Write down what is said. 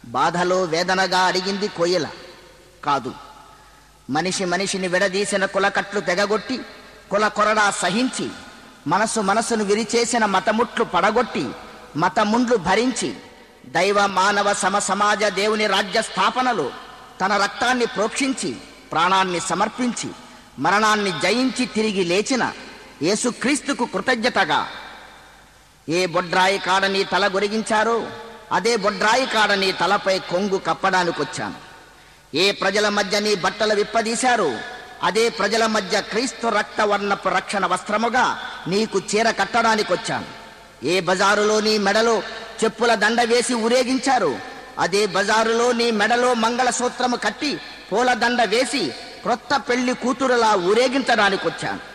బాధలో వేదనగా అడిగింది కోయిల కాదు మనిషి మనిషిని విడదీసిన కులకట్లు తెగగొట్టి కుల కొరడా సహించి మనసు మనసును విరిచేసిన మతముట్లు పడగొట్టి మతముండ్లు భరించి దైవ మానవ సమ సమాజ దేవుని రాజ్య స్థాపనలో తన రక్తాన్ని ప్రోక్షించి ప్రాణాన్ని సమర్పించి మరణాన్ని జయించి తిరిగి లేచిన యేసుక్రీస్తుకు కృతజ్ఞతగా ఏ బొడ్రాయి కాడ నీ తల గొరిగించారో అదే బొడ్రాయి కాడ నీ తలపై కొంగు కప్పడానికొచ్చాను ఏ ప్రజల మధ్య నీ బట్టలు విప్పదీశారో అదే ప్రజల మధ్య క్రీస్తు రక్త వర్ణపు రక్షణ వస్త్రముగా నీకు చీర కట్టడానికొచ్చాను ఏ బజారులో నీ మెడలో చెప్పుల దండ వేసి ఊరేగించారో అదే బజారులో నీ మెడలో మంగళసూత్రము కట్టి పూల దండ వేసి క్రొత్త పెళ్లి కూతురులా ఊరేగించడానికొచ్చాను